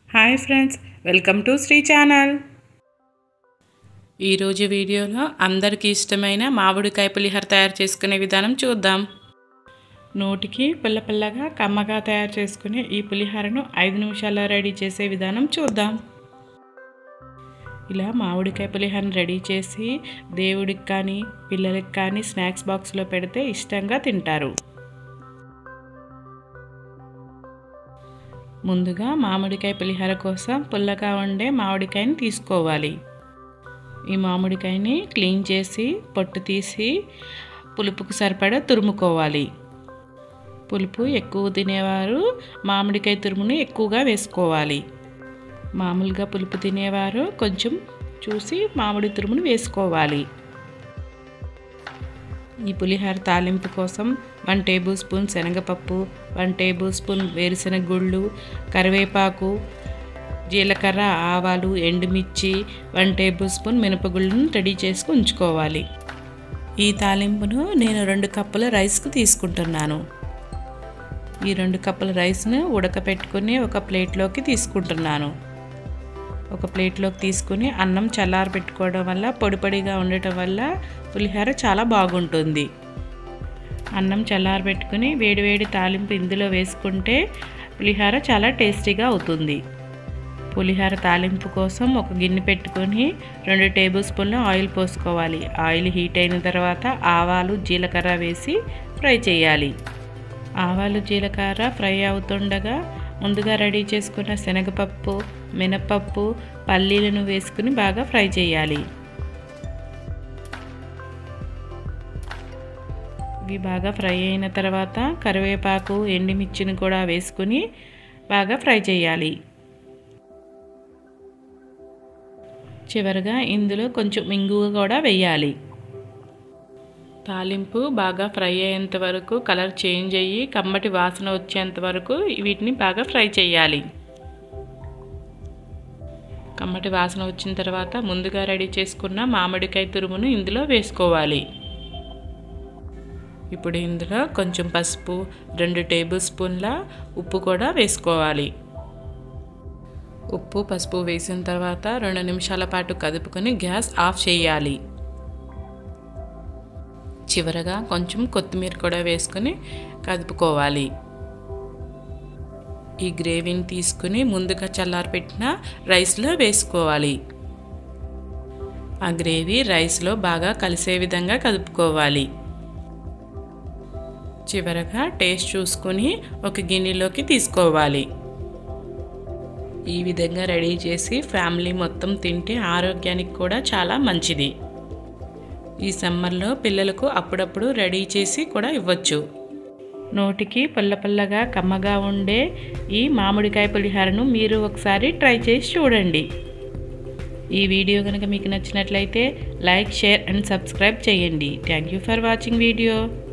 hi friends welcome to Sri channel ఈరోజు వీడియోలో అందరికీ ఇష్టమైన మామిడికాయ పులిహోర తయారు చేసుకునే విధానం చూద్దాం నోటికి పుల్ల పుల్లగా కమ్మగా తయారు చేసుకునే ఈ పులిహోరను ఐదు నిమిషాల్లో రెడీ చేసే విధానం చూద్దాం ఇలా మామిడికాయ పులిహోరను రెడీ చేసి దేవుడికి కానీ పిల్లలకి కానీ స్నాక్స్ బాక్స్లో పెడితే ఇష్టంగా తింటారు ముందుగా మామిడికాయ పులిహోర కోసం పుల్లగా ఉండే మామిడికాయని తీసుకోవాలి ఈ మామిడికాయని క్లీన్ చేసి పొట్టు తీసి పులుపుకు సరిపడా తురుముకోవాలి పులుపు ఎక్కువ తినేవారు మామిడికాయ తురుముని ఎక్కువగా వేసుకోవాలి మామూలుగా పులుపు తినేవారు కొంచెం చూసి మామిడి తురుమును వేసుకోవాలి ఈ పులిహోర తాలింపు కోసం వన్ టేబుల్ స్పూన్ శనగపప్పు వన్ టేబుల్ స్పూన్ వేరుశనగ గుళ్ళు కరివేపాకు జీలకర్ర ఆవాలు ఎండుమిర్చి వన్ టేబుల్ స్పూన్ మినపగుళ్ళను రెడీ చేసి ఉంచుకోవాలి ఈ తాలింపును నేను రెండు కప్పుల రైస్కు తీసుకుంటున్నాను ఈ రెండు కప్పుల రైస్ను ఉడకపెట్టుకుని ఒక ప్లేట్లోకి తీసుకుంటున్నాను ఒక ప్లేట్లోకి తీసుకుని అన్నం చల్లారి పెట్టుకోవడం వల్ల పొడి పొడిగా ఉండటం వల్ల పులిహోర చాలా బాగుంటుంది అన్నం చల్లారి పెట్టుకుని వేడివేడి తాలింపు ఇందులో వేసుకుంటే పులిహోర చాలా టేస్టీగా అవుతుంది పులిహోర తాలింపు కోసం ఒక గిన్నె పెట్టుకొని రెండు టేబుల్ స్పూన్ల ఆయిల్ పోసుకోవాలి ఆయిల్ హీట్ అయిన తర్వాత ఆవాలు జీలకర్ర వేసి ఫ్రై చేయాలి ఆవాలు జీలకర్ర ఫ్రై అవుతుండగా ముందుగా రెడీ చేసుకున్న శనగపప్పు మినపప్పు పల్లీలను వేసుకుని బాగా ఫ్రై చేయాలి ఇవి బాగా ఫ్రై అయిన తర్వాత కరివేపాకు ఎండుమిర్చిని కూడా వేసుకుని బాగా ఫ్రై చేయాలి చివరిగా ఇందులో కొంచెం ఇంగువ కూడా వేయాలి తాలింపు బాగా ఫ్రై అయ్యేంత వరకు కలర్ చేంజ్ అయ్యి కమ్మటి వాసన వచ్చేంత వరకు వీటిని బాగా ఫ్రై చేయాలి కమ్మటి వాసన వచ్చిన తర్వాత ముందుగా రెడీ చేసుకున్న మామిడికాయ తురుమును ఇందులో వేసుకోవాలి ఇప్పుడు ఇందులో కొంచెం పసుపు రెండు టేబుల్ స్పూన్ల ఉప్పు కూడా వేసుకోవాలి ఉప్పు పసుపు వేసిన తర్వాత రెండు నిమిషాల పాటు కదుపుకొని గ్యాస్ ఆఫ్ చేయాలి చివరగా కొంచెం కొత్తిమీర కూడా వేసుకొని కదుపుకోవాలి ఈ గ్రేవీని తీసుకుని ముందుగా చల్లారపెట్టిన రైస్లో వేసుకోవాలి ఆ గ్రేవీ రైస్లో బాగా కలిసే విధంగా కదుపుకోవాలి చివరగా టేస్ట్ చూసుకుని ఒక గిన్నెలోకి తీసుకోవాలి ఈ విధంగా రెడీ చేసి ఫ్యామిలీ మొత్తం తింటే ఆరోగ్యానికి కూడా చాలా మంచిది ఈ సమ్మర్లో పిల్లలకు అప్పుడప్పుడు రెడీ చేసి కూడా ఇవ్వచ్చు నోటికి పుల్ల పుల్లగా కమ్మగా ఉండే ఈ మామిడికాయ పులిహోరను మీరు ఒకసారి ట్రై చేసి చూడండి ఈ వీడియో కనుక మీకు నచ్చినట్లయితే లైక్ షేర్ అండ్ సబ్స్క్రైబ్ చేయండి thank you for watching video